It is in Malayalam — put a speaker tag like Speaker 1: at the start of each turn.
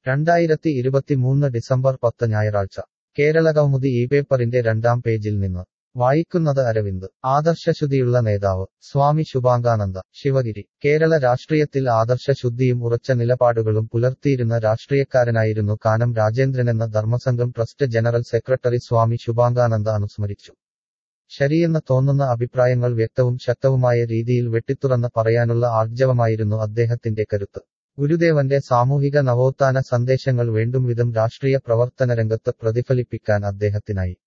Speaker 1: രണ്ടായിരത്തി ഇരുപത്തിമൂന്ന് ഡിസംബർ പത്ത് ഞായറാഴ്ച കേരളകൗമുദി ഈ പേപ്പറിന്റെ രണ്ടാം പേജിൽ നിന്ന് വായിക്കുന്നത് അരവിന്ദ് ആദർശശുദ്ധിയുള്ള നേതാവ് സ്വാമി ശുഭാംഗാനന്ദ ശിവഗിരി കേരള രാഷ്ട്രീയത്തിൽ ആദർശശുദ്ധിയും ഉറച്ച നിലപാടുകളും പുലർത്തിയിരുന്ന രാഷ്ട്രീയക്കാരനായിരുന്നു കാനം രാജേന്ദ്രനെന്ന Dharmasangham trust general secretary Swami Shubhangananda അനുസ്മരിച്ചു ശരിയെന്ന് തോന്നുന്ന അഭിപ്രായങ്ങൾ വ്യക്തവും ശക്തവുമായ രീതിയിൽ വെട്ടിത്തുറന്ന് പറയാനുള്ള ആർജവമായിരുന്നു അദ്ദേഹത്തിന്റെ കരുത്ത് ഗുരുദേവന്റെ സാമൂഹിക നവോത്ഥാന സന്ദേശങ്ങൾ വേണ്ടുംവിധം രാഷ്ട്രീയ പ്രവർത്തന രംഗത്ത് പ്രതിഫലിപ്പിക്കാൻ അദ്ദേഹത്തിനായി